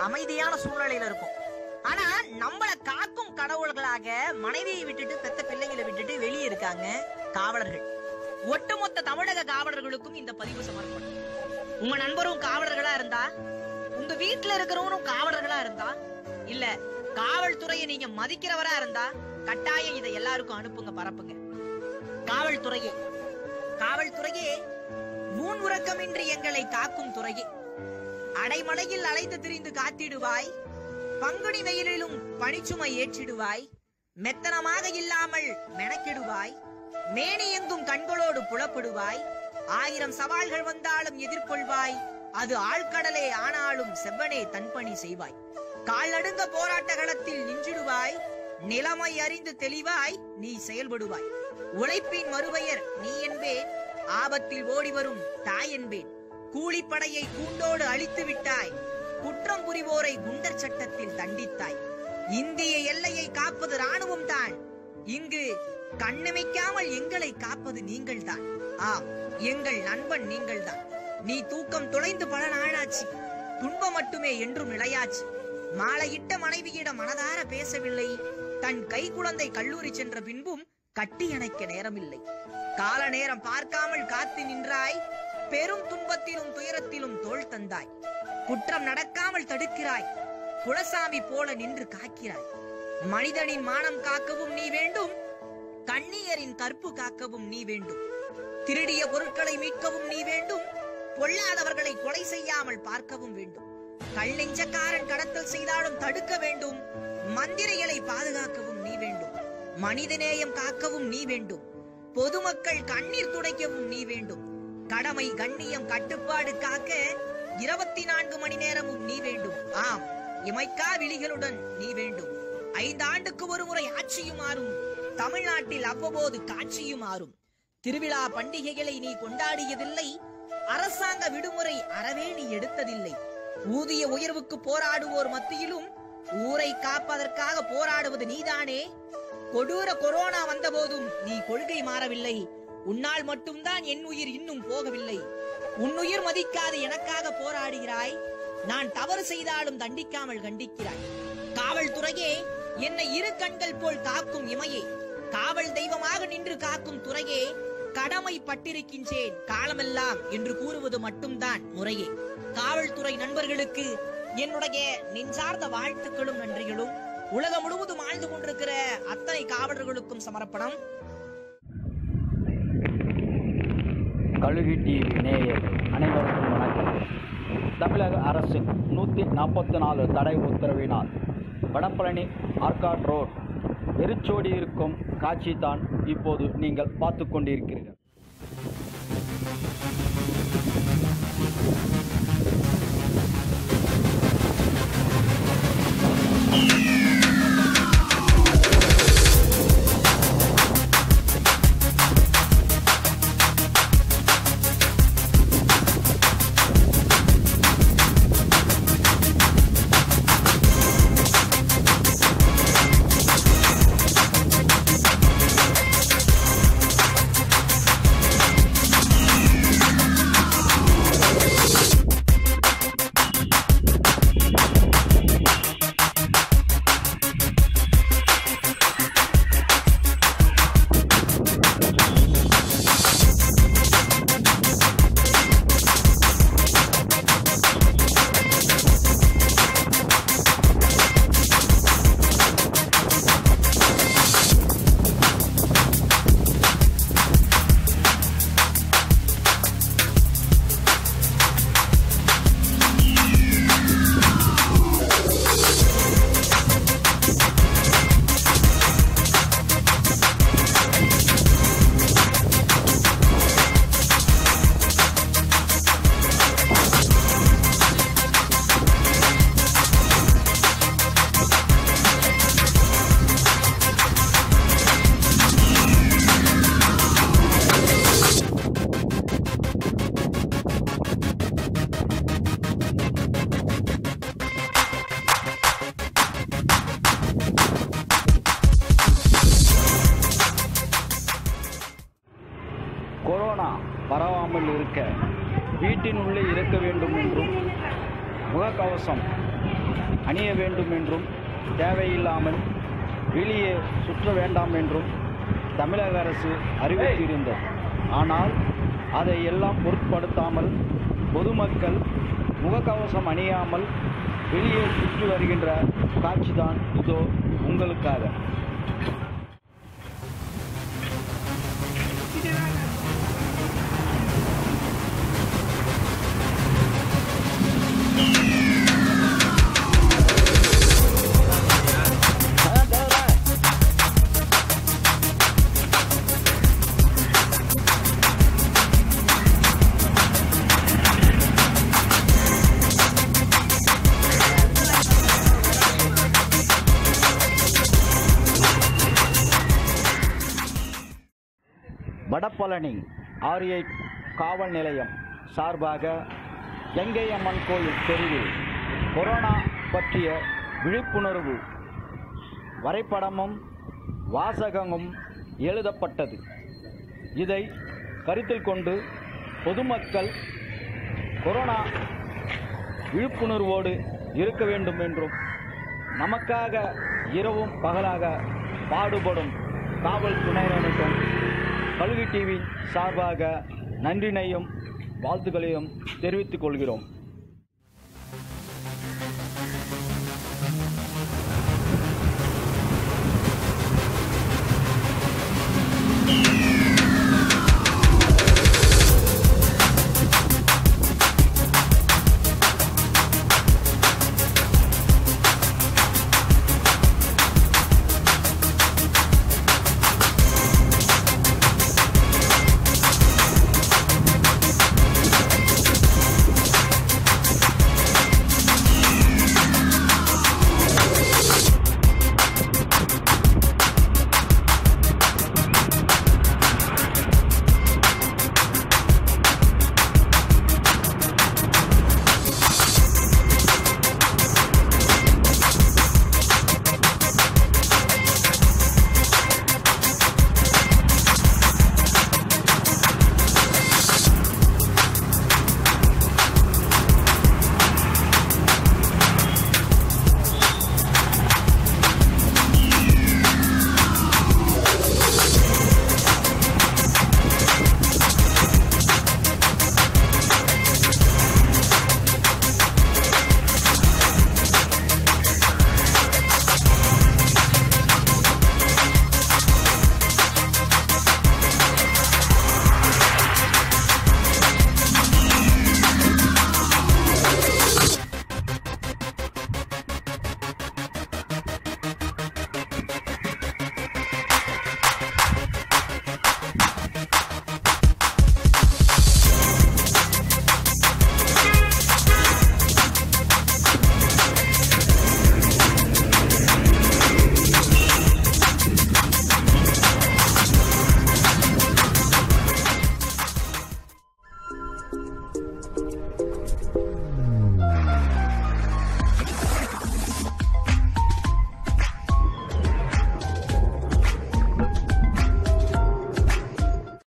அமைதியான சூழ்நிலையில இருக்கும் ஆனா நம்மள காக்கும் கடவுள்களாக மனைவியை விட்டுட்டு பெத்த பிள்ளைங்களை விட்டுட்டு வெளியே இருக்காங்க காவலர்கள் ஒட்டுமொத்த தமிழக காவலர்களுக்கும் இந்த பதிவு சமர்ப்பணம் உங்க நண்பரும் காவலர்களா இருந்தா உங்க வீட்டுல இருக்கிறவனும் காவலர்களா இருந்தா இல்ல காவல்துறையை நீங்க மதிக்கிறவரா இருந்தா கட்டாயம் இதை எல்லாருக்கும் அனுப்புங்க பரப்புங்க காவல்துறையே காவல்துறையே மூன் உறக்கமின்றி எங்களை காக்கும் துறையே அடைமலையில் அலைந்து திரிந்து காத்திடுவாய் பங்குனி வெயிலிலும் பனிச்சுமை ஏற்றிடுவாய் மெத்தனமாக இல்லாமல் மெனக்கிடுவாய் மேனி எங்கும் கண்களோடு புலப்படுவாய் ஆயிரம் சவால்கள் வந்தாலும் எதிர்கொள்வாய் அது ஆழ்கடலே ஆனாலும் செவ்வனே தன்பணி செய்வாய் கால் நடுங்க போராட்ட களத்தில் நின்றிடுவாய் நிலைமை அறிந்து தெளிவாய் நீ செயல்படுவாய் உழைப்பின் மறுபெயர் நீ என்பேன் ஆபத்தில் ஓடி வரும் தாய் என்பேன் கூலிப்படையை கூண்டோடு அழித்து விட்டாய் குற்றம் புரிவோரை குண்டர் சட்டத்தில் தண்டித்தாய் இந்திய எல்லையை காப்பது ராணுவம் தான் இங்கு கண்ணமைக்காமல் எங்களை காப்பது நீங்கள்தான் ஆம் எங்கள் நண்பன் நீங்கள்தான் நீ தூக்கம் தொலைந்து பல நாளாச்சு துன்பம் மட்டுமே என்றும் நிலையாச்சு மாலையிட்ட மனைவியிடம் மனதார பேசவில்லை தன் கை குழந்தை கல்லூரி சென்ற பின்பும் கட்டி அணைக்க நேரமில்லை கால நேரம் பார்க்காமல் காத்து நின்றாய் பெரும் துன்பத்திலும் துயரத்திலும் தோள் தந்தாய் குற்றம் நடக்காமல் தடுக்கிறாய் குலசாமி போல நின்று காக்கிறாய் மனிதனின் மானம் காக்கவும் நீ வேண்டும் கண்ணியரின் கற்பு காக்கவும் நீ வேண்டும் திருடிய பொருட்களை மீட்கவும் நீ வேண்டும் பொல்லாதவர்களை கொலை செய்யாமல் பார்க்கவும் வேண்டும் கல் நெஞ்சக்காரன் கடத்தல் செய்தாலும் தடுக்க வேண்டும் மந்திரிகளை பாதுகாக்கவும் நீ வேண்டும் மனிதநேயம் காக்கவும் நீ வேண்டும் பொதுமக்கள் கண்ணீர் துடைக்கவும் நீ வேண்டும் கடமை கண்ணியம் கட்டுப்பாடு காக்க இருபத்தி நான்கு மணி நேரமும் நீ வேண்டும் ஆம் இமைக்கா விழிகளுடன் நீ வேண்டும் ஐந்தாண்டுக்கு ஒரு முறை ஆட்சியும் மாறும் தமிழ்நாட்டில் அவ்வப்போது காட்சியும் மாறும் திருவிழா பண்டிகைகளை நீ கொண்டாடியதில்லை அரசாங்க விடுமுறை அறவே நீ எடுத்ததில்லை ஊதிய உயர்வுக்கு போராடுவோர் மத்தியிலும் ஊரை காப்பதற்காக போராடுவது நீதானே கொடூர கொரோனா வந்தபோதும் நீ கொள்கை மாறவில்லை உன்னால் மட்டும்தான் என் உயிர் இன்னும் போகவில்லை உன்னுயிர் மதிக்காது எனக்காக போராடுகிறாய் நான் தவறு செய்தாலும் தண்டிக்காமல் கண்டிக்கிறாய் காவல்துறையே என்னை இரு கண்கள் போல் காக்கும் இமையே காவல் தெய்வமாக நின்று காக்கும் துறையே கடமை பட்டிருக்கின்றேன் காலமெல்லாம் என்று கூறுவது மட்டும்தான் முறையே காவல்துறை நண்பர்களுக்கு என்னுடைய நெஞ்சார்ந்த வாழ்த்துக்களும் நன்றிகளும் உலகம் முழுவதும் ஆழ்ந்து கொண்டிருக்கிற அத்தனை காவலர்களுக்கும் சமர்ப்பணம் கழுகு டிவி நேயர்கள் அனைவருக்கும் வணக்கம் தமிழக அரசின் நூற்றி நாற்பத்தி நாலு தடை உத்தரவினால் வடபழனி ஆர்காட் ரோட் வெறிச்சோடி இருக்கும் காட்சி தான் இப்போது நீங்கள் பார்த்து கொண்டிருக்கிறீர்கள் கொரோனா பரவாமல் இருக்க வீட்டின் உள்ளே இருக்க வேண்டும் என்றும் முகக்கவசம் அணிய வேண்டும் என்றும் தேவையில்லாமல் வெளியே சுற்ற வேண்டாம் என்றும் தமிழக அரசு அறிவித்திருந்தது ஆனால் அதை எல்லாம் பொருட்படுத்தாமல் பொதுமக்கள் முகக்கவசம் அணியாமல் வெளியே சுற்றி வருகின்ற காட்சிதான் இதோ உங்களுக்காக வடபழனி ஆர்ஐ காவல் நிலையம் சார்பாக கங்கையம்மன் கோயில் தெருவில் கொரோனா பற்றிய விழிப்புணர்வு வரைபடமும் வாசகமும் எழுதப்பட்டது இதை கருத்தில் கொண்டு பொதுமக்கள் கொரோனா விழிப்புணர்வோடு இருக்க வேண்டும் என்றும் நமக்காக இரவும் பகலாக பாடுபடும் காவல்துறையினருக்கும் கல்வி டிவி சார்பாக நன்றினையும் வாழ்த்துக்களையும் தெரிவித்துக் கொள்கிறோம் Thank